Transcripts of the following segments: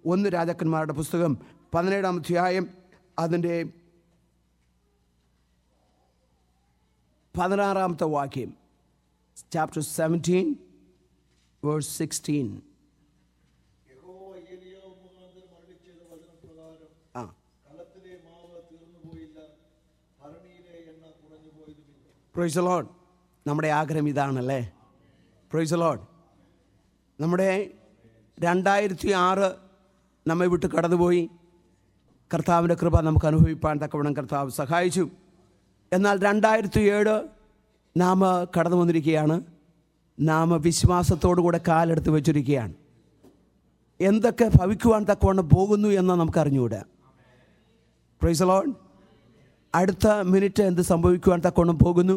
ഒന്ന് രാജാക്കന്മാരുടെ പുസ്തകം പതിനേഴാം അധ്യായം അതിൻ്റെ പതിനാറാമത്തെ വാക്യം ചാപ്റ്റർ സെവൻറ്റീൻ വേഴ്സ് സിക്സ്റ്റീൻ യഹോവ ഏലിയാവ് മുഖാന്തരം അരുളിച്ചെയ്ത വചനപ്രകാരം ആ കലത്തിലെ മാവ് തീർന്നുപോയില്ല ഭരണിയിലെ എണ്ണ കുറഞ്ഞുപോയതുമില്ല പ്രൊയ്സ് ലോഡ് നമ്മുടെ ആഗ്രഹം ഇതാണല്ലേ പ്രൊയ്സ് ലോഡ് നമ്മുടെ രണ്ടായിരത്തി ആറ് നമ്മെ വിട്ട് കടന്നുപോയി കർത്താവിൻ്റെ കൃപ നമുക്ക് അനുഭവിപ്പാൻ തക്കവണ്ണം കർത്താവ് സഹായിച്ചു എന്നാൽ രണ്ടായിരത്തി ഏഴ് നാം കടന്നു വന്നിരിക്കുകയാണ് നാം വിശ്വാസത്തോടുകൂടെ കാലെടുത്ത് വെച്ചിരിക്കുകയാണ് എന്തൊക്കെ ഭവിക്കുവാൻ തക്കവണ്ണം പോകുന്നു എന്ന് നമുക്ക് അറിഞ്ഞുകൂടാ പ്രൈസ് ലോഡ് അടുത്ത മിനിറ്റ് എന്ത് സംഭവിക്കുവാൻ തക്കവണ്ണം പോകുന്നു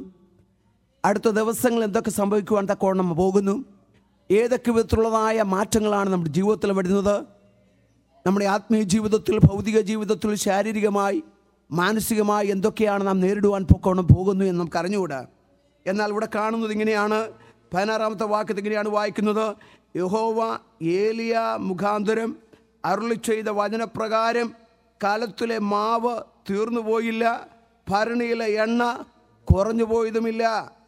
അടുത്ത ദിവസങ്ങൾ എന്തൊക്കെ സംഭവിക്കുവാൻ തക്കവണ്ണം പോകുന്നു ഏതൊക്കെ വിധത്തിലുള്ളതായ മാറ്റങ്ങളാണ് നമ്മുടെ ജീവിതത്തിൽ വരുന്നത് നമ്മുടെ ആത്മീയ ജീവിതത്തിൽ ഭൗതിക ജീവിതത്തിൽ ശാരീരികമായി മാനസികമായി എന്തൊക്കെയാണ് നാം നേരിടുവാൻ പൊക്കോണം പോകുന്നു എന്ന് നമുക്ക് അറിഞ്ഞുകൂടാ എന്നാൽ ഇവിടെ കാണുന്നത് ഇങ്ങനെയാണ് പതിനാറാമത്തെ വാക്യത്തിൽ ഇങ്ങനെയാണ് വായിക്കുന്നത് യഹോവ ഏലിയ മുഖാന്തരം അരുളി ചെയ്ത വചനപ്രകാരം കാലത്തിലെ മാവ് തീർന്നു പോയില്ല ഭരണിയിലെ എണ്ണ കുറഞ്ഞു പോയതുമില്ല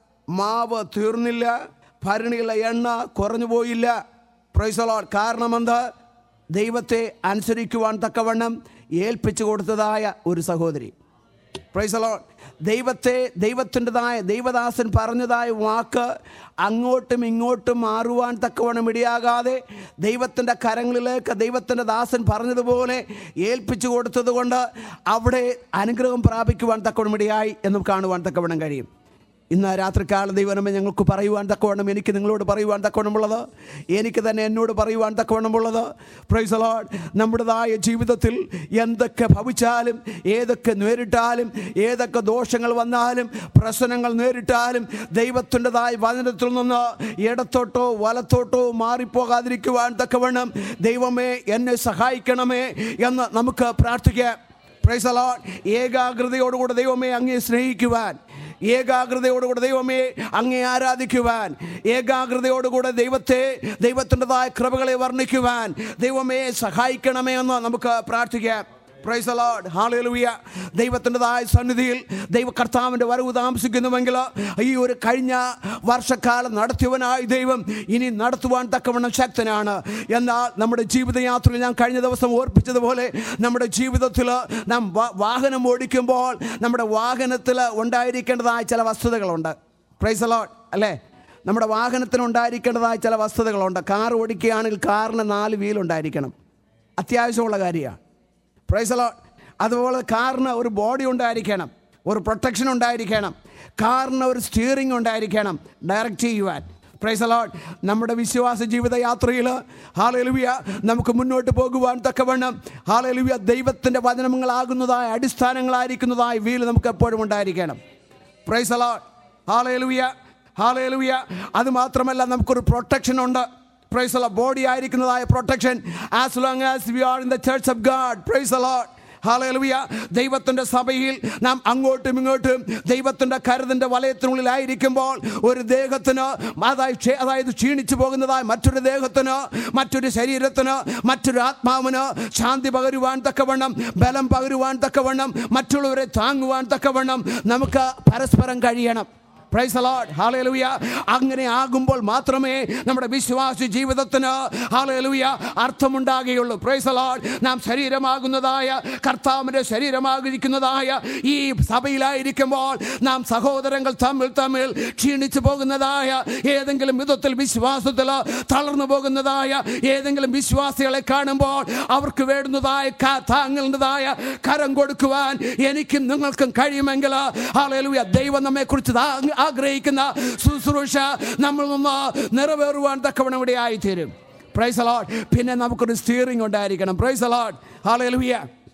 മാവ് തീർന്നില്ല ഭരണിയിലെ എണ്ണ കുറഞ്ഞു പോയില്ല പ്രൈസലോൾ കാരണം എന്താ ദൈവത്തെ അനുസരിക്കുവാൻ തക്കവണ്ണം ഏൽപ്പിച്ചു കൊടുത്തതായ ഒരു സഹോദരി പ്രൈസലോ ദൈവത്തെ ദൈവത്തിൻ്റെതായ ദൈവദാസൻ പറഞ്ഞതായ വാക്ക് അങ്ങോട്ടും ഇങ്ങോട്ടും മാറുവാൻ തക്കവണ്ണം ഇടയാകാതെ ദൈവത്തിൻ്റെ കരങ്ങളിലേക്ക് ദൈവത്തിൻ്റെ ദാസൻ പറഞ്ഞതുപോലെ ഏൽപ്പിച്ചു കൊടുത്തത് കൊണ്ട് അവിടെ അനുഗ്രഹം പ്രാപിക്കുവാൻ തക്കവണ്ണം ഇടയായി എന്നും കാണുവാൻ തക്കവണ്ണം കഴിയും ഇന്ന് രാത്രികാല ദൈവനമേ ഞങ്ങൾക്ക് പറയുവാൻ തക്കവണ്ണം എനിക്ക് നിങ്ങളോട് പറയുവാൻ തക്കവണ്ണമുള്ളത് എനിക്ക് തന്നെ എന്നോട് പറയുവാൻ തക്കവണ്ണമുള്ളത് പ്രൈസ് ലോഡ് നമ്മുടേതായ ജീവിതത്തിൽ എന്തൊക്കെ ഭവിച്ചാലും ഏതൊക്കെ നേരിട്ടാലും ഏതൊക്കെ ദോഷങ്ങൾ വന്നാലും പ്രശ്നങ്ങൾ നേരിട്ടാലും ദൈവത്തിൻ്റെതായ വചനത്തിൽ നിന്ന് ഇടത്തോട്ടോ വലത്തോട്ടോ മാറിപ്പോകാതിരിക്കുവാൻ തക്കവണ്ണം ദൈവമേ എന്നെ സഹായിക്കണമേ എന്ന് നമുക്ക് പ്രാർത്ഥിക്കാം പ്രൈസ് ലോഡ് ഏകാഗ്രതയോടുകൂടെ ദൈവമേ അങ്ങേ സ്നേഹിക്കുവാൻ ഏകാഗ്രതയോടുകൂടെ ദൈവമേ അങ്ങേ ആരാധിക്കുവാൻ ഏകാഗ്രതയോടുകൂടെ ദൈവത്തെ ദൈവത്തിൻ്റെതായ കൃപകളെ വർണ്ണിക്കുവാൻ ദൈവമേ സഹായിക്കണമേ എന്ന് നമുക്ക് പ്രാർത്ഥിക്കാം പ്രൈസ് ലോഡ് ഹാലലുയ ദൈവത്തിൻ്റെതായ സന്നിധിയിൽ ദൈവ കർത്താവിൻ്റെ വരവ് താമസിക്കുന്നുവെങ്കിൽ ഈ ഒരു കഴിഞ്ഞ വർഷക്കാലം നടത്തിയവനായ ദൈവം ഇനി നടത്തുവാൻ തക്കവണ്ണം ശക്തനാണ് എന്നാൽ നമ്മുടെ ജീവിതയാത്രയിൽ ഞാൻ കഴിഞ്ഞ ദിവസം ഓർപ്പിച്ചതുപോലെ നമ്മുടെ ജീവിതത്തിൽ നാം വാ- വാഹനം ഓടിക്കുമ്പോൾ നമ്മുടെ വാഹനത്തിൽ ഉണ്ടായിരിക്കേണ്ടതായ ചില വസ്തുതകളുണ്ട് പ്രൈസ് ലോഡ് അല്ലേ നമ്മുടെ വാഹനത്തിന് ഉണ്ടായിരിക്കേണ്ടതായ ചില വസ്തുതകളുണ്ട് കാർ ഓടിക്കുകയാണെങ്കിൽ കാറിന് നാല് വീലുണ്ടായിരിക്കണം അത്യാവശ്യമുള്ള കാര്യമാണ് പ്രൈസലോ അതുപോലെ കാറിന് ഒരു ബോഡി ഉണ്ടായിരിക്കണം ഒരു പ്രൊട്ടക്ഷൻ ഉണ്ടായിരിക്കണം കാറിന് ഒരു സ്റ്റിയറിംഗ് ഉണ്ടായിരിക്കണം ഡയറക്റ്റ് ചെയ്യുവാൻ പ്രൈസലോട്ട് നമ്മുടെ വിശ്വാസ ജീവിത യാത്രയിൽ ഹാലലുവിയ നമുക്ക് മുന്നോട്ട് പോകുവാൻ തക്കവണ്ണം ഹാലലുവിയ ദൈവത്തിൻ്റെ വചനങ്ങളാകുന്നതായ അടിസ്ഥാനങ്ങളായിരിക്കുന്നതായ വീല് നമുക്ക് എപ്പോഴും ഉണ്ടായിരിക്കണം പ്രൈസലോട്ട് ഹാലലുവിയ ഹാലലുവിയ അത് മാത്രമല്ല നമുക്കൊരു പ്രൊട്ടക്ഷൻ ഉണ്ട് പ്രൈസ് അല്ല ബോഡി ആയിരിക്കുന്നതായ protection as long as we are in the church of God praise the Lord hallelujah ദൈവത്തിൻ്റെ സഭയിൽ നാം അങ്ങോട്ടും ഇങ്ങോട്ടും ദൈവത്തിൻ്റെ കരുതിൻ്റെ വലയത്തിനുള്ളിലായിരിക്കുമ്പോൾ ഒരു ദേഹത്തിന് അതായത് ക്ഷേ- അതായത് ക്ഷീണിച്ചു പോകുന്നതായ മറ്റൊരു ദേഹത്തിന് മറ്റൊരു ശരീരത്തിന് മറ്റൊരു ആത്മാവിന് ശാന്തി പകരുവാൻ തക്കവണ്ണം ബലം പകരുവാൻ തക്കവണ്ണം മറ്റുള്ളവരെ താങ്ങുവാൻ തക്കവണ്ണം നമുക്ക് പരസ്പരം കഴിയണം പ്രൈസ് അലോഡ് ഹാലലുയ അങ്ങനെ ആകുമ്പോൾ മാത്രമേ നമ്മുടെ വിശ്വാസ ജീവിതത്തിന് ഹാലലുയ അർത്ഥമുണ്ടാകുകയുള്ളൂ പ്രൈസ് അലോഡ് നാം ശരീരമാകുന്നതായ കർത്താവിൻ്റെ ശരീരമായിരിക്കുന്നതായ ഈ സഭയിലായിരിക്കുമ്പോൾ നാം സഹോദരങ്ങൾ തമ്മിൽ തമ്മിൽ ക്ഷീണിച്ചു പോകുന്നതായ ഏതെങ്കിലും വിധത്തിൽ വിശ്വാസത്തിൽ തളർന്നു പോകുന്നതായ ഏതെങ്കിലും വിശ്വാസികളെ കാണുമ്പോൾ അവർക്ക് വേണ്ടുന്നതായ ക- താങ്ങുന്നതായ കരം കൊടുക്കുവാൻ എനിക്കും നിങ്ങൾക്കും കഴിയുമെങ്കിൽ ഹാലലുയ ദൈവം നമ്മെക്കുറിച്ച് താ- ആഗ്രഹിക്കുന്ന ശുശ്രൂഷ നമ്മൾ നിന്ന് നിറവേറുവാൻ തക്കവണ്ണം ഇവിടെ ആയിത്തീരും പ്രൈസ് അലോട്ട് പിന്നെ നമുക്കൊരു സ്റ്റിയറിംഗ് ഉണ്ടായിരിക്കണം പ്രൈസ് അലോട്ട് ഹാലലുയ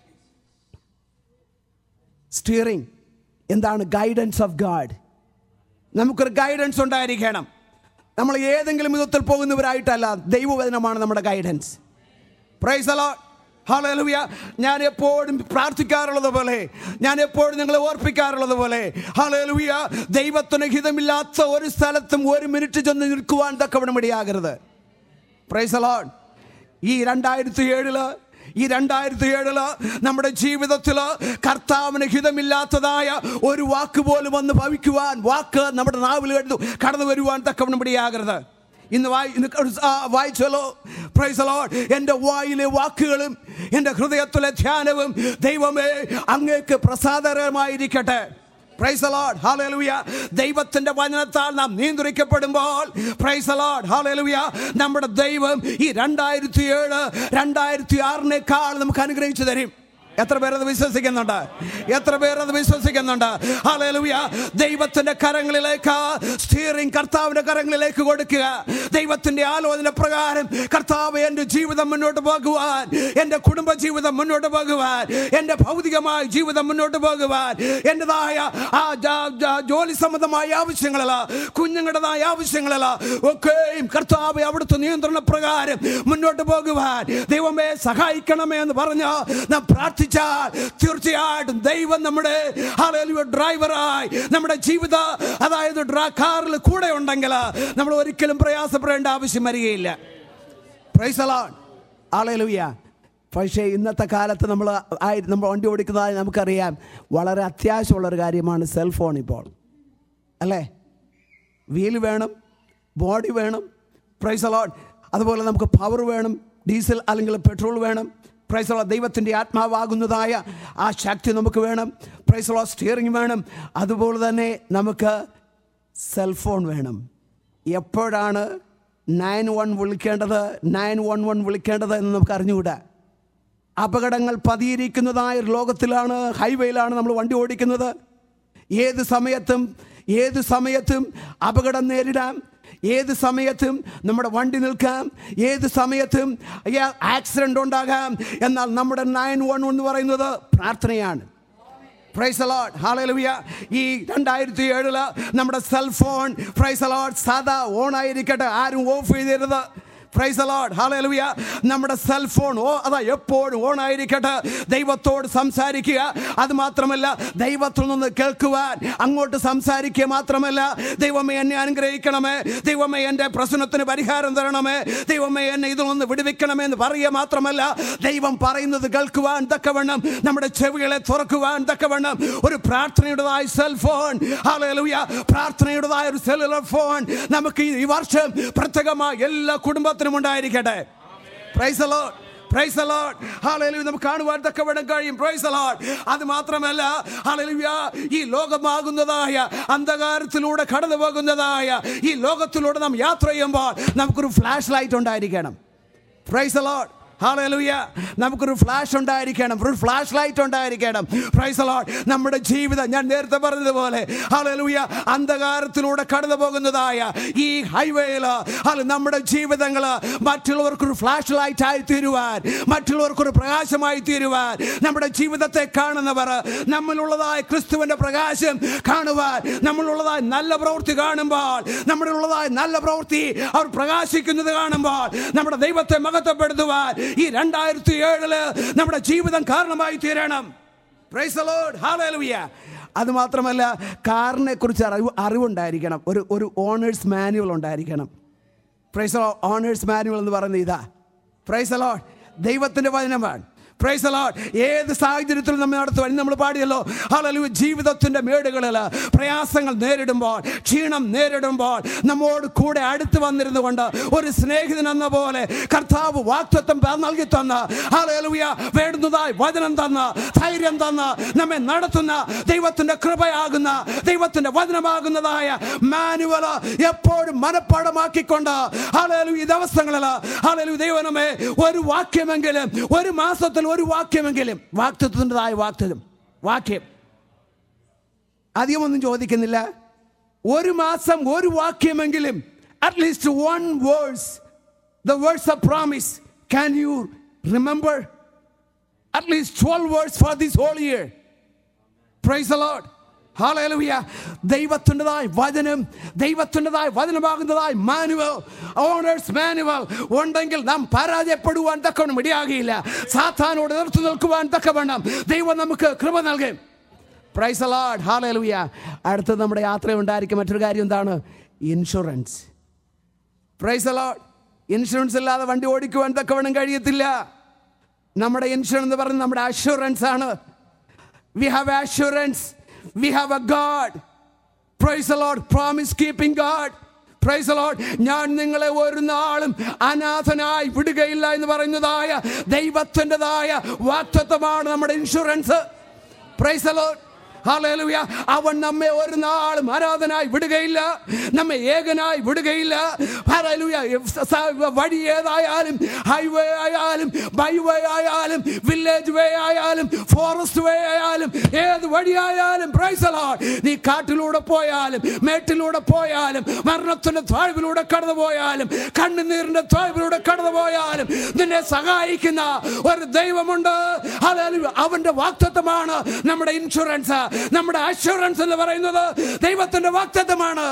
സ്റ്റിയറിംഗ് എന്താണ് ഗൈഡൻസ് ഓഫ് ഗാഡ് നമുക്കൊരു ഗൈഡൻസ് ഉണ്ടായിരിക്കണം നമ്മൾ ഏതെങ്കിലും വിധത്തിൽ പോകുന്നവരായിട്ടല്ല ദൈവവചനമാണ് നമ്മുടെ ഗൈഡൻസ് പ്രൈസ് അലോട്ട് ഹല്ലേലൂയ ഞാൻ എപ്പോഴും പ്രാർത്ഥിക്കാറുള്ളത് പോലെ ഞാൻ എപ്പോഴും നിങ്ങളെ ഓർപ്പിക്കാറുള്ളത് പോലെ ഹല്ലേലൂയ ദൈവത്തിന് ഹിതമില്ലാത്ത ഒരു സ്ഥലത്തും ഒരു മിനിറ്റ് ചെന്ന് നിൽക്കുവാൻ തക്കവണ്ണം ഇടയാകരുത് പ്രൈസ് അലോട്ട് ഈ രണ്ടായിരത്തി ഏഴില് ഈ രണ്ടായിരത്തി ഏഴില് നമ്മുടെ ജീവിതത്തിൽ കർത്താവിന് ഹിതമില്ലാത്തതായ ഒരു വാക്ക് പോലും വന്ന് ഭവിക്കുവാൻ വാക്ക് നമ്മുടെ നാവിൽ കടന്നു കടന്നു വരുവാൻ തക്കവണ്ണം ഇടയാകരുത് ഇന്ന് വായി ഇന്ന് ക- ആ, വായിച്ചല്ലോ പ്രൈസ് ലോർഡ് എൻ്റെ വായിലെ വാക്കുകളും എൻ്റെ ഹൃദയത്തിലെ ധ്യാനവും ദൈവമേ അങ്ങേക്ക് പ്രസാദകരമായിരിക്കട്ടെ പ്രൈസ് ലോർഡ് ഹാലലുയ ദൈവത്തിന്റെ വചനത്താൽ നാം നിയന്ത്രിക്കപ്പെടുമ്പോൾ പ്രൈസ് ലോർഡ് ഹാലലുയ നമ്മുടെ ദൈവം ഈ രണ്ടായിരത്തി ഏഴ് രണ്ടായിരത്തി ആറിനേക്കാൾ നമുക്ക് അനുഗ്രഹിച്ചു തരും എത്ര പേർ അത് വിശ്വസിക്കുന്നുണ്ട് എത്ര പേർ അത് വിശ്വസിക്കുന്നുണ്ട് ഹാലലുയ ദൈവത്തിന്റെ കരങ്ങളിലേക്ക് സ്റ്റിയറിംഗ് കർത്താവിന്റെ കരങ്ങളിലേക്ക് കൊടുക്കുക ദൈവത്തിന്റെ ആലോചന പ്രകാരം കർത്താവ് എൻ്റെ ജീവിതം മുന്നോട്ട് പോകുവാൻ എൻ്റെ കുടുംബ ജീവിതം മുന്നോട്ട് പോകുവാൻ എൻ്റെ ഭൗതികമായ ജീവിതം മുന്നോട്ട് പോകുവാൻ എൻ്റെതായ ആ ജ- ജ- ജോലി സംബന്ധമായ ആവശ്യങ്ങളല്ല കുഞ്ഞുങ്ങളുടേതായ ആവശ്യങ്ങളല്ല ഒക്കെയും കർത്താവ് അവിടുത്തെ നിയന്ത്രണ പ്രകാരം മുന്നോട്ട് പോകുവാൻ ദൈവമേ സഹായിക്കണമേ എന്ന് പറഞ്ഞ് നാം പ്രാർത്ഥിച്ചാൽ തീർച്ചയായിട്ടും ദൈവം നമ്മുടെ ഹല്ലേലൂയ ഡ്രൈവറായി നമ്മുടെ ജീവിത അതായത് ഡ്രാ- കാറിൽ കൂടെ ഉണ്ടെങ്കിൽ നമ്മൾ ഒരിക്കലും പ്രയാസപ്പെടേണ്ട ആവശ്യം വരികയില്ല പ്രൈസലോൺ ആളേലുയ്യ പക്ഷേ ഇന്നത്തെ കാലത്ത് നമ്മൾ ആയി നമ്മൾ വണ്ടി ഓടിക്കുന്നതായി നമുക്കറിയാം വളരെ അത്യാവശ്യമുള്ളൊരു കാര്യമാണ് സെൽഫോൺ ഇപ്പോൾ അല്ലേ വീൽ വേണം ബോഡി വേണം പ്രൈസ് അലോട്ട് അതുപോലെ നമുക്ക് പവർ വേണം ഡീസൽ അല്ലെങ്കിൽ പെട്രോൾ വേണം പ്രൈസ് അലോട്ട് ദൈവത്തിൻ്റെ ആത്മാവാകുന്നതായ ആ ശക്തി നമുക്ക് വേണം പ്രൈസ് അലോട്ട് സ്റ്റിയറിംഗ് വേണം അതുപോലെ തന്നെ നമുക്ക് സെൽഫോൺ വേണം എപ്പോഴാണ് നയൻ വൺ വിളിക്കേണ്ടത് നയൻ വൺ വൺ വിളിക്കേണ്ടത് എന്ന് നമുക്ക് അറിഞ്ഞുകൂടാ അപകടങ്ങൾ പതിയിരിക്കുന്നതായ ഒരു ലോകത്തിലാണ് ഹൈവേയിലാണ് നമ്മൾ വണ്ടി ഓടിക്കുന്നത് ഏത് സമയത്തും ഏത് സമയത്തും അപകടം നേരിടാം ഏത് സമയത്തും നമ്മുടെ വണ്ടി നിൽക്കാം ഏത് സമയത്തും ആക്സിഡൻ്റ് ഉണ്ടാകാം എന്നാൽ നമ്മുടെ നയൻ വൺ എന്ന് പറയുന്നത് പ്രാർത്ഥനയാണ് പ്രൈസ് അലോട്ട് ഹാലലുയ ഈ രണ്ടായിരത്തി ഏഴില് നമ്മുടെ സെൽഫോൺ പ്രൈസ് അലോട്ട് സാധാ ഓൺ ആയിരിക്കട്ടെ ആരും ഓഫ് ചെയ്തരുത് പ്രൈസ് അലോട്ട് ഹാലലുയ നമ്മുടെ സെൽഫോൺ ഓ അതാ എപ്പോഴും ഓൺ ആയിരിക്കട്ടെ ദൈവത്തോട് സംസാരിക്കുക അത് മാത്രമല്ല ദൈവത്തിൽ നിന്ന് കേൾക്കുവാൻ അങ്ങോട്ട് സംസാരിക്കുക മാത്രമല്ല ദൈവമേ എന്നെ അനുഗ്രഹിക്കണമേ ദൈവമേ എൻ്റെ പ്രശ്നത്തിന് പരിഹാരം തരണമേ ദൈവമേ എന്നെ ഇതിൽ നിന്ന് വിടുവിക്കണമേ എന്ന് പറയുക മാത്രമല്ല ദൈവം പറയുന്നത് കേൾക്കുവാൻ തക്കവണ്ണം നമ്മുടെ ചെവികളെ തുറക്കുവാൻ തക്കവണ്ണം ഒരു പ്രാർത്ഥനയുടേതായ സെൽഫോൺ ഹാലലുയ പ്രാർത്ഥനയുടേതായ ഒരു സെല്ലുലർ ഫോൺ നമുക്ക് ഈ വർഷം പ്രത്യേകമായി എല്ലാ കുടുംബത്തിനും ഉണ്ടായിരിക്കട്ടെ praise the Lord praise the Lord hallelujah നമുക്ക് കാണുവാൻ തക്കവണ്ണം കഴിയും പ്രൈസ് അലോട്ട് അത് മാത്രമല്ല ഹാലലുയ ഈ ലോകമാകുന്നതായ അന്ധകാരത്തിലൂടെ കടന്നു പോകുന്നതായ ഈ ലോകത്തിലൂടെ നാം യാത്ര ചെയ്യുമ്പോൾ നമുക്കൊരു ഫ്ലാഷ് ലൈറ്റ് ഉണ്ടായിരിക്കണം പ്രൈസ് അലോട്ട് ഹാലലുയ നമുക്കൊരു ഫ്ലാഷ് ഉണ്ടായിരിക്കണം ഒരു ഫ്ലാഷ് ലൈറ്റ് ഉണ്ടായിരിക്കണം പ്രൈസ് അലോട്ട് നമ്മുടെ ജീവിതം ഞാൻ നേരത്തെ പറഞ്ഞതുപോലെ ഹാലലുയ അന്ധകാരത്തിലൂടെ കടന്നു പോകുന്നതായ ഈ ഹൈവേയിൽ നമ്മുടെ ജീവിതങ്ങൾ മറ്റുള്ളവർക്കൊരു ഫ്ലാഷ് ലൈറ്റ് ആയി തീരുവാൻ മറ്റുള്ളവർക്കൊരു പ്രകാശമായി തീരുവാൻ നമ്മുടെ ജീവിതത്തെ കാണുന്നവർ നമ്മളുള്ളതായ ക്രിസ്തുവിന്റെ പ്രകാശം കാണുവാൻ നമ്മളുള്ളതായ നല്ല പ്രവൃത്തി കാണുമ്പോൾ നമ്മളുള്ളതായ നല്ല പ്രവൃത്തി അവർ പ്രകാശിക്കുന്നത് കാണുമ്പോൾ നമ്മുടെ ദൈവത്തെ മഹത്വപ്പെടുത്തുവാൻ ഈ രണ്ടായിരത്തി ഏഴില് നമ്മുടെ ജീവിതം കാരണമായി തീരണം Praise the Lord. Hallelujah. അത് മാത്രമല്ല കാറിനെ കുറിച്ച് അറിവ് അറിവുണ്ടായിരിക്കണം ഒരു ഒരു ഓണേഴ്സ് മാനുവൽ ഉണ്ടായിരിക്കണം പ്രൈസ് ഓണേഴ്സ് മാനുവൽ എന്ന് പറയുന്നത് ഇതാ പ്രൈസ് അലോട്ട് ദൈവത്തിൻ്റെ വചനമാണ് പ്രൈസ് അലോട്ട് ഏത് സാഹചര്യത്തിലും നമ്മൾ നടത്തുവാൻ ഇന്ന് നമ്മൾ പാടിയല്ലോ ഹലലു ജീവിതത്തിൻ്റെ മേടുകളിൽ പ്രയാസങ്ങൾ നേരിടുമ്പോൾ ക്ഷീണം നേരിടുമ്പോൾ നമ്മോട് കൂടെ അടുത്ത് വന്നിരുന്നു കൊണ്ട് ഒരു സ്നേഹിതൻ എന്ന പോലെ കർത്താവ് വാക്തത്വം നൽകി തന്ന ഹലലുയ വേണ്ടുന്നതായി വചനം തന്ന ധൈര്യം തന്ന നമ്മെ നടത്തുന്ന ദൈവത്തിൻ്റെ കൃപയാകുന്ന ദൈവത്തിൻ്റെ വചനമാകുന്നതായ മാനുവൽ എപ്പോഴും മനപ്പാടമാക്കിക്കൊണ്ട് ഹലലു ഈ ദിവസങ്ങളിൽ ഹലലു ദൈവനമേ ഒരു വാക്യമെങ്കിലും ഒരു മാസത്തിൽ ഒരു വാക്യമെങ്കിലും വാക്തത്വത്തിൻ്റെതായ വാക്തം വാക്യം അധികമൊന്നും ചോദിക്കുന്നില്ല ഒരു മാസം ഒരു വാക്യമെങ്കിലും at least one verse the verse of promise can you remember at least twelve verse for this whole year praise the Lord hallelujah ദൈവത്തിൻ്റെതായ വചനം ദൈവത്തിൻ്റെതായ വചനമാകുന്നതായ മാനുവൽ ഓണേഴ്സ് മാനുവൽ ഉണ്ടെങ്കിൽ നാം പരാജയപ്പെടുവാൻ തക്കവണ്ണം ഇടയാകില്ല സാത്താനോട് എതിർത്ത് നിൽക്കുവാൻ തക്കവണ്ണം ദൈവം നമുക്ക് കൃപ നൽകും പ്രൈസ് അലോട്ട് ഹാലലുയ അടുത്തത് നമ്മുടെ യാത്ര ഉണ്ടായിരിക്കും മറ്റൊരു കാര്യം എന്താണ് ഇൻഷുറൻസ് പ്രൈസ് അലോട്ട് ഇൻഷുറൻസ് ഇല്ലാതെ വണ്ടി ഓടിക്കുവാൻ തക്കവണ്ണം കഴിയത്തില്ല നമ്മുടെ ഇൻഷുറൻസ് എന്ന് പറയുന്നത് നമ്മുടെ അഷുറൻസ് ആണ് we have assurance we have a God praise Lord promise keeping God praise Lord ഞാൻ നിങ്ങളെ ഒരു നാളും അനാഥനായി വിടുകയില്ല എന്ന് പറയുന്നതായ ദൈവത്തിൻ്റെതായ വാക്തത്വമാണ് നമ്മുടെ ഇൻഷുറൻസ് പ്രൈസ് ലോഡ് ഹല്ലേലൂയ അവൻ നമ്മെ ഒരു നാളും ആരാധനായി വിടുകയില്ല നമ്മെ ഏകനായി വിടുകയില്ല ഹല്ലേലൂയ സ- വഴി ഏതായാലും ഹൈവേ ആയാലും ബൈവേ ആയാലും വില്ലേജ് വേ ആയാലും ഫോറസ്റ്റ് വേ ആയാലും ഏത് വഴിയായാലും പ്രൈസ് ലോർഡ് നീ കാട്ടിലൂടെ പോയാലും മേട്ടിലൂടെ പോയാലും മരണത്തിന്റെ താഴ്വിലൂടെ കടന്നു പോയാലും കണ്ണുനീരിന്റെ താഴ്വിലൂടെ കടന്നു പോയാലും നിന്നെ സഹായിക്കുന്ന ഒരു ദൈവമുണ്ട് ഹല്ലേലൂയ അവന്റെ വാക്തത്വമാണ് നമ്മുടെ ഇൻഷുറൻസ് നമ്മുടെ അഷുറൻസ് എന്ന് പറയുന്നത് ദൈവത്തിന്റെ വാക്തത്വമാണ്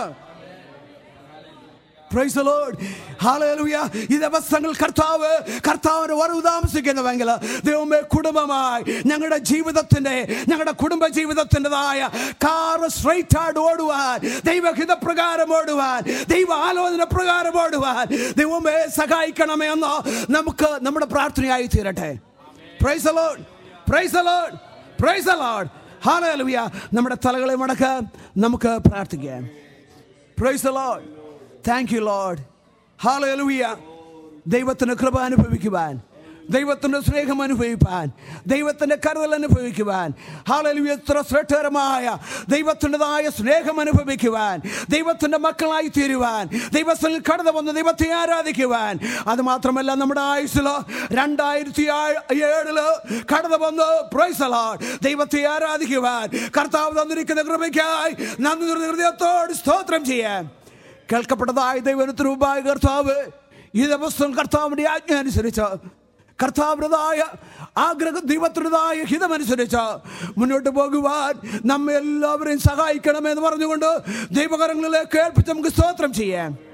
Praise the Lord. Hallelujah. ഈ ദിവസങ്ങൾ കർത്താവ് കർത്താവിന് വരവ് താമസിക്കുന്നുവെങ്കിൽ ദൈവമേ കുടുംബമായി ഞങ്ങളുടെ ജീവിതത്തിന്റെ ഞങ്ങളുടെ കുടുംബ ജീവിതത്തിൻ്റെതായ കാറ് സ്ട്രൈറ്റ് ആയിട്ട് ഓടുവാൻ ദൈവഹിത പ്രകാരം ഓടുവാൻ ദൈവ ആലോചന പ്രകാരം ഓടുവാൻ ദൈവമേ സഹായിക്കണമേ എന്ന് നമുക്ക് നമ്മുടെ പ്രാർത്ഥനയായി തീരട്ടെ praise the Lord. Praise the Lord. Praise the Lord. Hallelujah. നമ്മുടെ തലകളെ മടക്കാൻ നമുക്ക് പ്രാർത്ഥിക്കാം praise the Lord. Thank you Lord hallelujah ദൈവത്തിൻ്റെ കൃപ അനുഭവിക്കുവാൻ ദൈവത്തിൻ്റെ സ്നേഹം അനുഭവിപ്പാൻ ദൈവത്തിൻ്റെ കരുതൽ അനുഭവിക്കുവാൻ ഹാലലു എത്ര ശ്രേഷ്ഠകരമായ ദൈവത്തിൻ്റെതായ സ്നേഹം അനുഭവിക്കുവാൻ ദൈവത്തിൻ്റെ മക്കളായി തീരുവാൻ ദൈവത്തിൽ കടന്നു വന്ന് ദൈവത്തെ ആരാധിക്കുവാൻ അത് മാത്രമല്ല നമ്മുടെ ആയുസ്സിലോ രണ്ടായിരത്തി ഏഴില് കടന്നു വന്ന് പ്രൈസലാൾ ദൈവത്തെ ആരാധിക്കുവാൻ കർത്താവ് തന്നിരിക്കുന്ന കൃപയ്ക്കായി നന്ദി നിറഞ്ഞ ഹൃദയത്തോട് സ്തോത്രം ചെയ്യാൻ കേൾക്കപ്പെട്ടതായ ദൈവത്തിന് മുമ്പായ കർത്താവ് ഈ ദിവസം കർത്താവിൻ്റെ ആജ്ഞ അനുസരിച്ച് കർത്താവിൻ്റെതായ ആഗ്രഹ ദൈവത്തിൻ്റെതായ ഹിതമനുസരിച്ച് മുന്നോട്ട് പോകുവാൻ നമ്മെ എല്ലാവരെയും സഹായിക്കണമെന്ന് പറഞ്ഞുകൊണ്ട് ദൈവകരങ്ങളിലേക്ക് ഏൽപ്പിച്ച് നമുക്ക് സ്തോത്രം ചെയ്യാം